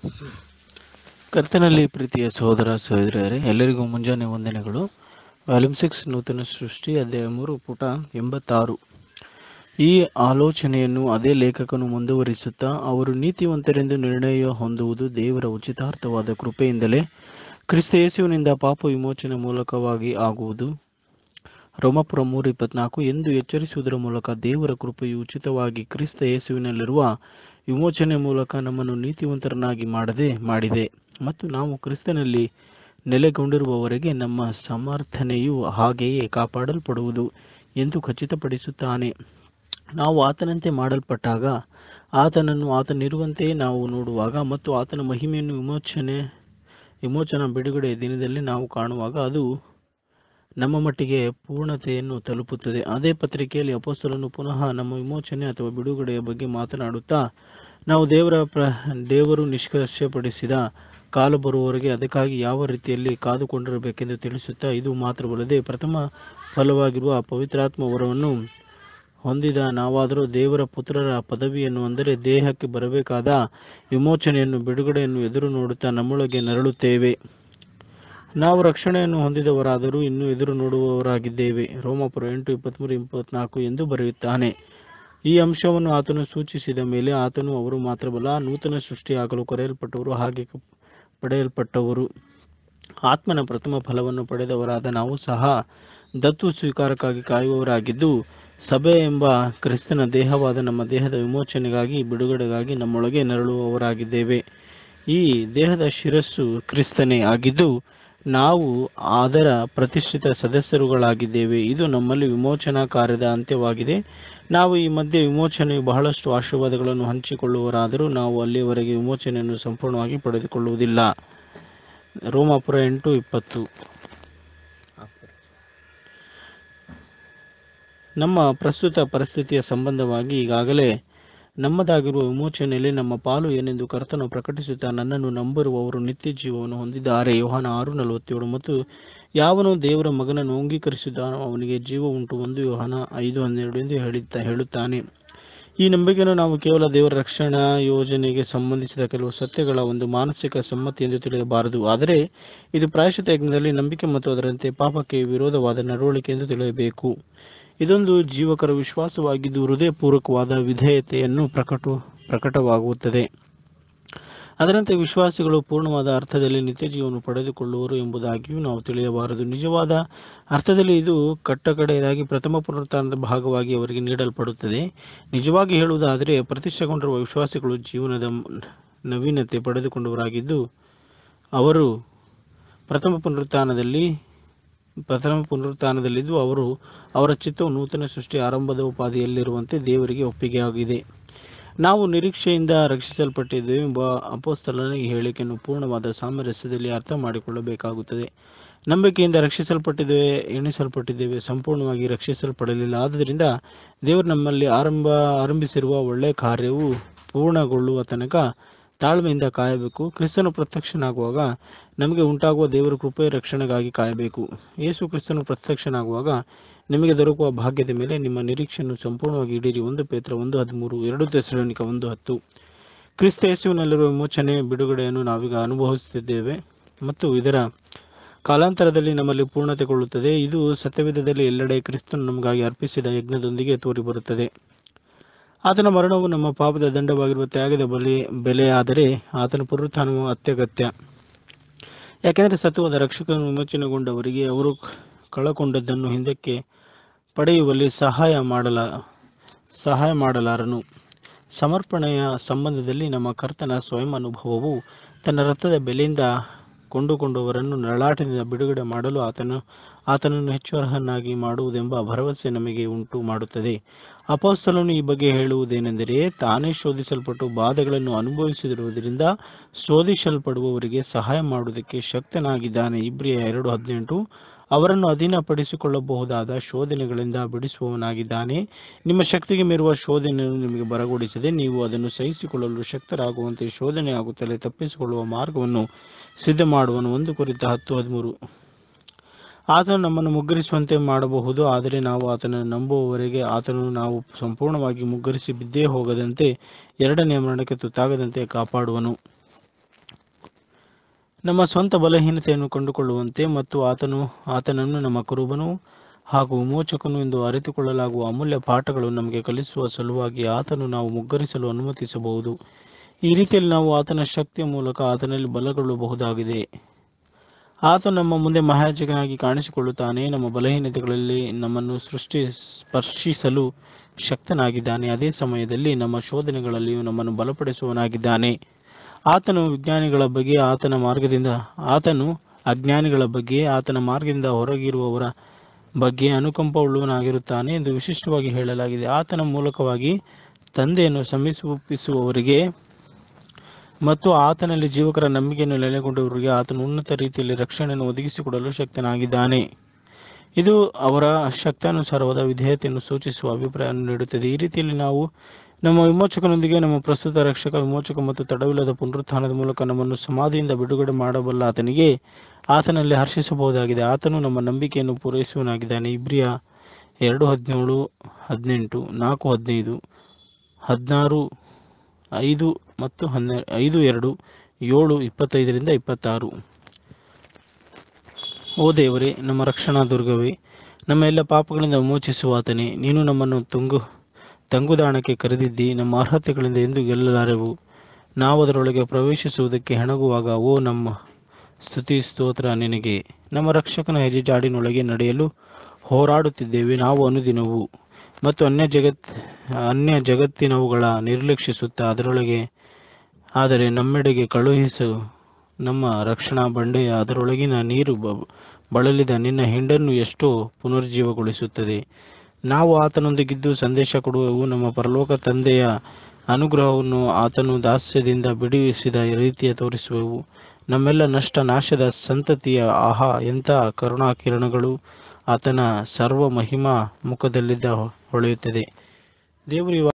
ಕರ್ತನಲ್ಲಿ ಪ್ರೀತಿಯ ಸಹೋದರ ಸಹೋದರಿಯರೇ ಎಲ್ಲರಿಗೂ ಮುಂಜಾನೆ ವಂದನೆಗಳು ವಾಲ್ಯೂಮ್ ಸಿಕ್ಸ್ ನೂತನ ಸೃಷ್ಟಿ ಅಧ್ಯಾಯ ಮೂರು ಪುಟ ಎಂಬತ್ತಾರು ಈ ಆಲೋಚನೆಯನ್ನು ಅದೇ ಲೇಖಕನು ಮುಂದುವರಿಸುತ್ತಾ ಅವರು ನೀತಿವಂತರೆಂದು ನಿರ್ಣಯ ಹೊಂದುವುದು ದೇವರ ಉಚಿತಾರ್ಥವಾದ ಕೃಪೆಯಿಂದಲೇ ಕ್ರಿಸ್ತ ಯೇಸುವಿನಿಂದ ಪಾಪ ವಿಮೋಚನೆ ಮೂಲಕವಾಗಿ ಆಗುವುದು ರೋಮಪುರ ಮೂರು ಇಪ್ಪತ್ನಾಲ್ಕು ಎಂದು ಎಚ್ಚರಿಸುವುದರ ಮೂಲಕ ದೇವರ ಕೃಪೆಯು ಉಚಿತವಾಗಿ ಕ್ರಿಸ್ತ ಯೇಸುವಿನಲ್ಲಿರುವ ವಿಮೋಚನೆ ಮೂಲಕ ನಮ್ಮನ್ನು ನೀತಿವಂತರನ್ನಾಗಿ ಮಾಡದೆ ಮಾಡಿದೆ ಮತ್ತು ನಾವು ಕ್ರಿಸ್ತನಲ್ಲಿ ನೆಲೆಗೊಂಡಿರುವವರೆಗೆ ನಮ್ಮ ಸಮರ್ಥನೆಯು ಹಾಗೆಯೇ ಕಾಪಾಡಲ್ಪಡುವುದು ಎಂದು ಖಚಿತಪಡಿಸುತ್ತಾನೆ ನಾವು ಆತನಂತೆ ಮಾಡಲ್ಪಟ್ಟಾಗ ಆತನನ್ನು ಆತನಿರುವಂತೆಯೇ ನಾವು ನೋಡುವಾಗ ಮತ್ತು ಆತನ ಮಹಿಮೆಯನ್ನು ವಿಮೋಚನೆ ವಿಮೋಚನಾ ಬಿಡುಗಡೆಯ ದಿನದಲ್ಲಿ ನಾವು ಕಾಣುವಾಗ ಅದು ನಮ್ಮ ಮಟ್ಟಿಗೆ ಪೂರ್ಣತೆಯನ್ನು ತಲುಪುತ್ತದೆ ಅದೇ ಪತ್ರಿಕೆಯಲ್ಲಿ ಅಪೋಸ್ತಲನು ಪುನಃ ನಮ್ಮ ವಿಮೋಚನೆ ಅಥವಾ ಬಿಡುಗಡೆಯ ಬಗ್ಗೆ ಮಾತನಾಡುತ್ತಾ ನಾವು ದೇವರ ಪ್ರ ದೇವರು ನಿಷ್ಕರ್ಷಪಡಿಸಿದ ಕಾಲ ಬರುವವರೆಗೆ ಅದಕ್ಕಾಗಿ ಯಾವ ರೀತಿಯಲ್ಲಿ ಕಾದುಕೊಂಡಿರಬೇಕೆಂದು ತಿಳಿಸುತ್ತಾ ಇದು ಮಾತ್ರವಲ್ಲದೆ ಪ್ರಥಮ ಫಲವಾಗಿರುವ ಪವಿತ್ರಾತ್ಮ ವರವನ್ನು ಹೊಂದಿದ ನಾವಾದರೂ ದೇವರ ಪುತ್ರರ ಪದವಿಯನ್ನು ಅಂದರೆ ದೇಹಕ್ಕೆ ಬರಬೇಕಾದ ವಿಮೋಚನೆಯನ್ನು ಬಿಡುಗಡೆಯನ್ನು ಎದುರು ನೋಡುತ್ತಾ ನಮ್ಮೊಳಗೆ ನರಳುತ್ತೇವೆ ನಾವು ರಕ್ಷಣೆಯನ್ನು ಹೊಂದಿದವರಾದರೂ ಇನ್ನೂ ಎದುರು ನೋಡುವವರಾಗಿದ್ದೇವೆ ರೋಮಪುರ ಎಂಟು ಇಪ್ಪತ್ತ್ಮೂರು ಇಪ್ಪತ್ನಾಲ್ಕು ಎಂದು ಬರೆಯುತ್ತಾನೆ ಈ ಅಂಶವನ್ನು ಆತನು ಸೂಚಿಸಿದ ಮೇಲೆ ಆತನು ಅವರು ಮಾತ್ರವಲ್ಲ ನೂತನ ಸೃಷ್ಟಿಯಾಗಲು ಕರೆಯಲ್ಪಟ್ಟವರು ಹಾಗೆ ಕ- ಪಡೆಯಲ್ಪಟ್ಟವರು ಆತ್ಮನ ಪ್ರಥಮ ಫಲವನ್ನು ಪಡೆದವರಾದ ನಾವು ಸಹ ದತ್ತು ಸ್ವೀಕಾರಕ್ಕಾಗಿ ಕಾಯುವವರಾಗಿದ್ದು ಸಭೆ ಎಂಬ ಕ್ರಿಸ್ತನ ದೇಹವಾದ ನಮ್ಮ ದೇಹದ ವಿಮೋಚನೆಗಾಗಿ ಬಿಡುಗಡೆಗಾಗಿ ನಮ್ಮೊಳಗೆ ನರಳುವವರಾಗಿದ್ದೇವೆ ಈ ದೇಹದ ಶಿರಸ್ಸು ಕ್ರಿಸ್ತನೇ ಆಗಿದ್ದು ನಾವು ಅದರ ಪ್ರತಿಷ್ಠಿತ ಸದಸ್ಯರುಗಳಾಗಿದ್ದೇವೆ ಇದು ನಮ್ಮಲ್ಲಿ ವಿಮೋಚನಾ ಕಾರ್ಯದ ಅಂತ್ಯವಾಗಿದೆ ನಾವು ಈ ಮಧ್ಯೆ ವಿಮೋಚನೆಯು ಬಹಳಷ್ಟು ಆಶೀರ್ವಾದಗಳನ್ನು ಹಂಚಿಕೊಳ್ಳುವರಾದರೂ ನಾವು ಅಲ್ಲಿಯವರೆಗೆ ವಿಮೋಚನೆಯನ್ನು ಸಂಪೂರ್ಣವಾಗಿ ಪಡೆದುಕೊಳ್ಳುವುದಿಲ್ಲ ರೋಮಾಪುರ ಎಂಟು ಇಪ್ಪತ್ತು ನಮ್ಮ ಪ್ರಸ್ತುತ ಪರಿಸ್ಥಿತಿಯ ಸಂಬಂಧವಾಗಿ ಈಗಾಗಲೇ ನಮ್ಮದಾಗಿರುವ ವಿಮೋಚನೆಯಲ್ಲಿ ನಮ್ಮ ಪಾಲು ಏನೆಂದು ಕರ್ತನು ಪ್ರಕಟಿಸುತ್ತಾ ನನ್ನನ್ನು ನಂಬಿರುವವರು ನಿತ್ಯ ಜೀವವನ್ನು ಹೊಂದಿದ್ದಾರೆ ಯೋಹಾನ ಆರು ನಲವತ್ತೇಳು ಮತ್ತು ಯಾವನು ದೇವರ ಮಗನನ್ನು ಅಂಗೀಕರಿಸಿದ್ದಾನೋ ಅವನಿಗೆ ಜೀವ ಉಂಟು ಒಂದು ಯೋಹಾನ ಐದು ಹನ್ನೆರಡು ಎಂದು ಹೇಳುತ್ತಾ ಹೇಳುತ್ತಾನೆ ಈ ನಂಬಿಕೆಯನ್ನು ನಾವು ಕೇವಲ ದೇವರ ರಕ್ಷಣಾ ಯೋಜನೆಗೆ ಸಂಬಂಧಿಸಿದ ಕೆಲವು ಸತ್ಯಗಳ ಒಂದು ಮಾನಸಿಕ ಸಮ್ಮತಿ ಎಂದು ತಿಳಿಯಬಾರದು ಆದರೆ ಇದು ಪ್ರಾಯಶ್ಚಿತ ಯಜ್ಞದಲ್ಲಿ ನಂಬಿಕೆ ಮತ್ತು ಅದರಂತೆ ಪಾಪಕ್ಕೆ ವಿರೋಧವಾದ ನಡವಳಿಕೆ ಎಂದು ತಿಳಿಯಬೇಕು ಇದೊಂದು ಜೀವಕರ ವಿಶ್ವಾಸವಾಗಿದ್ದು ಹೃದಯಪೂರ್ವಕವಾದ ವಿಧೇಯತೆಯನ್ನು ಪ್ರಕಟ ಪ್ರಕಟವಾಗುತ್ತದೆ ಅದರಂತೆ ವಿಶ್ವಾಸಿಗಳು ಪೂರ್ಣವಾದ ಅರ್ಥದಲ್ಲಿ ನಿತ್ಯ ಜೀವನ ಪಡೆದುಕೊಳ್ಳುವರು ಎಂಬುದಾಗಿಯೂ ನಾವು ತಿಳಿಯಬಾರದು ನಿಜವಾದ ಅರ್ಥದಲ್ಲಿ ಇದು ಕಟ್ಟಕಡೆಯದಾಗಿ ಪ್ರಥಮ ಪುನರುತ್ಥಾನದ ಭಾಗವಾಗಿ ಅವರಿಗೆ ನೀಡಲ್ಪಡುತ್ತದೆ ನಿಜವಾಗಿ ಹೇಳುವುದಾದರೆ ಪ್ರತಿಷ್ಠೆಗೊಂಡಿರುವ ವಿಶ್ವಾಸಿಗಳು ಜೀವನದ ನವೀನತೆ ಪಡೆದುಕೊಂಡವರಾಗಿದ್ದು ಅವರು ಪ್ರಥಮ ಪುನರುತ್ಥಾನದಲ್ಲಿ ಪ್ರಥಮ ಪುನರುತ್ಥಾನದಲ್ಲಿದ್ದು ಅವರು ಅವರ ಚಿತ್ತವು ನೂತನ ಸೃಷ್ಟಿ ಆರಂಭದ ಉಪಾಧಿಯಲ್ಲಿರುವಂತೆ ದೇವರಿಗೆ ಒಪ್ಪಿಗೆಯಾಗಿದೆ ನಾವು ನಿರೀಕ್ಷೆಯಿಂದ ರಕ್ಷಿಸಲ್ಪಟ್ಟಿದ್ದೇವೆ ಎಂಬ ಅಪೋಸ್ತಲನ ಈ ಹೇಳಿಕೆಯನ್ನು ಪೂರ್ಣವಾದ ಸಾಮರಸ್ಯದಲ್ಲಿ ಅರ್ಥ ಮಾಡಿಕೊಳ್ಳಬೇಕಾಗುತ್ತದೆ ನಂಬಿಕೆಯಿಂದ ರಕ್ಷಿಸಲ್ಪಟ್ಟಿದ್ದೇವೆ ಎಣಿಸಲ್ಪಟ್ಟಿದ್ದೇವೆ ಸಂಪೂರ್ಣವಾಗಿ ರಕ್ಷಿಸಲ್ಪಡಲಿಲ್ಲ ಆದ್ದರಿಂದ ದೇವರು ನಮ್ಮಲ್ಲಿ ಆರಂಭ ಆರಂಭಿಸಿರುವ ಒಳ್ಳೆಯ ಕಾರ್ಯವು ಪೂರ್ಣಗೊಳ್ಳುವ ತನಕ ತಾಳ್ಮೆಯಿಂದ ಕಾಯಬೇಕು ಕ್ರಿಸ್ತನು ಪ್ರತ್ಯಕ್ಷನಾಗುವಾಗ ನಮಗೆ ಉಂಟಾಗುವ ದೇವರ ಕೃಪೆಯ ರಕ್ಷಣೆಗಾಗಿ ಕಾಯಬೇಕು ಯೇಸು ಕ್ರಿಸ್ತನು ಪ್ರತ್ಯಕ್ಷನಾಗುವಾಗ ನಿಮಗೆ ದೊರಕುವ ಭಾಗ್ಯದ ಮೇಲೆ ನಿಮ್ಮ ನಿರೀಕ್ಷೆಯನ್ನು ಸಂಪೂರ್ಣವಾಗಿ ಇಡೀರಿ ಒಂದು ಪೇತ್ರ ಒಂದು ಹದಿಮೂರು ಎರಡು ತೆಸಲೋನಿಕ ಒಂದು ಹತ್ತು ಕ್ರಿಸ್ತ ಯೇಸುವಿನಲ್ಲಿರುವ ವಿಮೋಚನೆ ಬಿಡುಗಡೆಯನ್ನು ನಾವೀಗ ಅನುಭವಿಸುತ್ತಿದ್ದೇವೆ ಮತ್ತು ಇದರ ಕಾಲಾಂತರದಲ್ಲಿ ನಮ್ಮಲ್ಲಿ ಪೂರ್ಣತೆಗೊಳ್ಳುತ್ತದೆ ಇದು ಸತ್ಯವಿಧದಲ್ಲಿ ಎಲ್ಲೆಡೆ ಕ್ರಿಸ್ತನು ನಮಗಾಗಿ ಅರ್ಪಿಸಿದ ಯಜ್ಞದೊಂದಿಗೆ ತೋರಿಬರುತ್ತದೆ ಆತನ ಮರಣವು ನಮ್ಮ ಪಾಪದ ದಂಡವಾಗಿರುವ ತ್ಯಾಗದ ಬಲಿ ಬೆಲೆಯಾದರೆ ಆತನ ಪುನರುತ್ಥಾನವು ಅತ್ಯಗತ್ಯ ಯಾಕೆಂದರೆ ಸತ್ವದ ರಕ್ಷಕನು ವಿಮೋಚನೆಗೊಂಡವರಿಗೆ ಅವರು ಕಳಕೊಂಡದ್ದನ್ನು ಹಿಂದಕ್ಕೆ ಪಡೆಯುವಲ್ಲಿ ಸಹಾಯ ಮಾಡಲ ಸಹಾಯ ಮಾಡಲಾರನು ಸಮರ್ಪಣೆಯ ಸಂಬಂಧದಲ್ಲಿ ನಮ್ಮ ಕರ್ತನ ಸ್ವಯಂ ಅನುಭವವು ತನ್ನ ರಕ್ತದ ಬೆಲೆಯಿಂದ ಕೊಂಡುಕೊಂಡವರನ್ನು ನರಳಾಟದಿಂದ ಬಿಡುಗಡೆ ಮಾಡಲು ಆತನು ಆತನನ್ನು ಹೆಚ್ಚು ಅರ್ಹನಾಗಿ ಮಾಡುವುದೆಂಬ ಭರವಸೆ ನಮಗೆ ಉಂಟು ಮಾಡುತ್ತದೆ ಅಪೋಸ್ತಲನು ಈ ಬಗ್ಗೆ ಹೇಳುವುದೇನೆಂದರೆ ತಾನೇ ಶೋಧಿಸಲ್ಪಟ್ಟು ಬಾಧೆಗಳನ್ನು ಅನುಭವಿಸಿರುವುದರಿಂದ ಶೋಧಿಸಲ್ಪಡುವವರಿಗೆ ಸಹಾಯ ಮಾಡುವುದಕ್ಕೆ ಶಕ್ತನಾಗಿದ್ದಾನೆ ಇಬ್ರಿಯ ಎರಡು ಹದಿನೆಂಟು ಅವರನ್ನು ಅಧೀನಪಡಿಸಿಕೊಳ್ಳಬಹುದಾದ ಶೋಧನೆಗಳಿಂದ ಬಿಡಿಸುವವನಾಗಿದ್ದಾನೆ ನಿಮ್ಮ ಶಕ್ತಿಗೆ ಮೀರುವ ಶೋಧನೆಯನ್ನು ನಿಮಗೆ ಬರಗೊಡಿಸದೆ ನೀವು ಅದನ್ನು ಸಹಿಸಿಕೊಳ್ಳಲು ಶಕ್ತರಾಗುವಂತೆ ಶೋಧನೆ ಆಗುತ್ತಲೇ ತಪ್ಪಿಸಿಕೊಳ್ಳುವ ಮಾರ್ಗವನ್ನು ಸಿದ್ಧ ಮಾಡುವನು ಒಂದು ಕುರಿತ ಹತ್ತು ಹದಿಮೂರು ಆತನು ನಮ್ಮನ್ನು ಮುಗ್ಗರಿಸುವಂತೆ ಮಾಡಬಹುದು ಆದರೆ ನಾವು ಆತನನ್ನು ನಂಬುವವರೆಗೆ ಆತನನ್ನು ನಾವು ಸಂಪೂರ್ಣವಾಗಿ ಮುಗ್ಗರಿಸಿ ಬಿದ್ದೇ ಹೋಗದಂತೆ ಎರಡನೆಯ ಮರಣಕ್ಕೆ ತುತ್ತಾಗದಂತೆ ಕಾಪಾಡುವನು ನಮ್ಮ ಸ್ವಂತ ಬಲಹೀನತೆಯನ್ನು ಕಂಡುಕೊಳ್ಳುವಂತೆ ಮತ್ತು ಆತನು ಆತನನ್ನು ನಮ್ಮ ಕುರುಬನು ಹಾಗೂ ವಿಮೋಚಕನು ಎಂದು ಅರಿತುಕೊಳ್ಳಲಾಗುವ ಅಮೂಲ್ಯ ಪಾಠಗಳು ನಮಗೆ ಕಲಿಸುವ ಸಲುವಾಗಿ ಆತನು ನಾವು ಮುಗ್ಗರಿಸಲು ಅನುಮತಿಸಬಹುದು ಈ ರೀತಿಯಲ್ಲಿ ನಾವು ಆತನ ಶಕ್ತಿಯ ಮೂಲಕ ಆತನಲ್ಲಿ ಬಲಗೊಳ್ಳಬಹುದಾಗಿದೆ ಆತನು ನಮ್ಮ ಮುಂದೆ ಮಹಾಯಾಜಕನಾಗಿ ಕಾಣಿಸಿಕೊಳ್ಳುತ್ತಾನೆ ನಮ್ಮ ಬಲಹೀನತೆಗಳಲ್ಲಿ ನಮ್ಮನ್ನು ಸೃಷ್ಟಿ ಸ್ಪರ್ಶಿಸಲು ಶಕ್ತನಾಗಿದ್ದಾನೆ ಅದೇ ಸಮಯದಲ್ಲಿ ನಮ್ಮ ಶೋಧನೆಗಳಲ್ಲಿಯೂ ನಮ್ಮನ್ನು ಬಲಪಡಿಸುವವನಾಗಿದ್ದಾನೆ ಆತನು ವಿಜ್ಞಾನಿಗಳ ಬಗ್ಗೆ ಆತನ ಮಾರ್ಗದಿಂದ ಆತನು ಅಜ್ಞಾನಿಗಳ ಬಗ್ಗೆ ಆತನ ಮಾರ್ಗದಿಂದ ಹೊರಗಿರುವವರ ಬಗ್ಗೆ ಅನುಕಂಪವುಳ್ಳವನಾಗಿರುತ್ತಾನೆ ಎಂದು ವಿಶಿಷ್ಟವಾಗಿ ಹೇಳಲಾಗಿದೆ ಆತನ ಮೂಲಕವಾಗಿ ತಂದೆಯನ್ನು ಸಮೀಪಿಸುವವರಿಗೆ ಮತ್ತು ಆತನಲ್ಲಿ ಜೀವಕರ ನಂಬಿಕೆಯನ್ನು ನೆಲೆಗೊಂಡವರಿಗೆ ಆತನು ಉನ್ನತ ರೀತಿಯಲ್ಲಿ ರಕ್ಷಣೆಯನ್ನು ಒದಗಿಸಿಕೊಡಲು ಶಕ್ತನಾಗಿದ್ದಾನೆ ಇದು ಅವರ ಶಕ್ತಾನುಸಾರವಾದ ವಿಧೇಯತೆಯನ್ನು ಸೂಚಿಸುವ ಅಭಿಪ್ರಾಯವನ್ನು ನೀಡುತ್ತದೆ ಈ ರೀತಿಯಲ್ಲಿ ನಾವು ನಮ್ಮ ವಿಮೋಚಕನೊಂದಿಗೆ ನಮ್ಮ ಪ್ರಸ್ತುತ ರಕ್ಷಕ ವಿಮೋಚಕ ಮತ್ತು ತಡವಿಲ್ಲದ ಪುನರುತ್ಥಾನದ ಮೂಲಕ ನಮ್ಮನ್ನು ಸಮಾಧಿಯಿಂದ ಬಿಡುಗಡೆ ಮಾಡಬಲ್ಲ ಆತನಿಗೆ ಆತನಲ್ಲಿ ಹರ್ಷಿಸಬಹುದಾಗಿದೆ ಆತನು ನಮ್ಮ ನಂಬಿಕೆಯನ್ನು ಪೂರೈಸುವನಾಗಿದ್ದಾನೆ ಇಬ್ರಿಯ ಎರಡು ಹದಿನೇಳು ಹದಿನೆಂಟು ನಾಲ್ಕು ಹದಿನೈದು ಹದಿನಾರು ಐದು ಮತ್ತು ಹನ್ನೆ ಐದು ಎರಡು ಏಳು ಇಪ್ಪತ್ತೈದರಿಂದ ಇಪ್ಪತ್ತಾರು ಓ ದೇವರೇ ನಮ್ಮ ರಕ್ಷಣಾ ದುರ್ಗವೇ ನಮ್ಮ ಎಲ್ಲ ಪಾಪಗಳಿಂದ ವಿಮೋಚಿಸುವ ಆತನೇ ನೀನು ನಮ್ಮನ್ನು ತುಂಗು ತಂಗುದಾಣಕ್ಕೆ ಕರೆದಿದ್ದಿ ನಮ್ಮ ಅರ್ಹತೆಗಳಿಂದ ಎಂದು ಗೆಲ್ಲಲಾರೆವು ನಾವು ಅದರೊಳಗೆ ಪ್ರವೇಶಿಸುವುದಕ್ಕೆ ಹೆಣಗುವಾಗ ಓ ನಮ್ಮ ಸ್ತುತಿ ಸ್ತೋತ್ರ ನಿನಗೆ ನಮ್ಮ ರಕ್ಷಕನ ಹೆಜ್ಜೆಜಾಡಿನೊಳಗೆ ನಡೆಯಲು ಹೋರಾಡುತ್ತಿದ್ದೇವೆ ನಾವು ಅನುದಿನವು ಮತ್ತು ಅನ್ಯ ಜಗತ್ ಅನ್ಯ ಜಗತ್ತಿನವುಗಳ ನಿರ್ಲಕ್ಷಿಸುತ್ತಾ ಅದರೊಳಗೆ ಆದರೆ ನಮ್ಮೆಡೆಗೆ ಕಳುಹಿಸು ನಮ್ಮ ರಕ್ಷಣಾ ಬಂಡೆಯ ಅದರೊಳಗಿನ ನೀರು ಬ- ಬಳಲಿದ ನಿನ್ನ ಹಿಂಡನ್ನು ಎಷ್ಟೋ ಪುನರ್ಜೀವಗೊಳಿಸುತ್ತದೆ ನಾವು ಆತನೊಂದಿಗಿದ್ದು ಸಂದೇಶ ಕೊಡುವೆವು ನಮ್ಮ ಪರಲೋಕ ತಂದೆಯ ಅನುಗ್ರಹವನ್ನು ಆತನು ದಾಸ್ಯದಿಂದ ಬಿಡುವಿಸಿದ ರೀತಿಯ ತೋರಿಸುವೆವು ನಮ್ಮೆಲ್ಲ ನಷ್ಟ ನಾಶದ ಸಂತತಿಯ ಆಹಾ ಎಂಥ ಕರುಣಾ ಕಿರಣಗಳು ಆತನ ಸರ್ವ ಮಹಿಮಾ ಮುಖದಲ್ಲಿದ್ದ ಹೊಳೆಯುತ್ತದೆ ದೇವರು ಇವ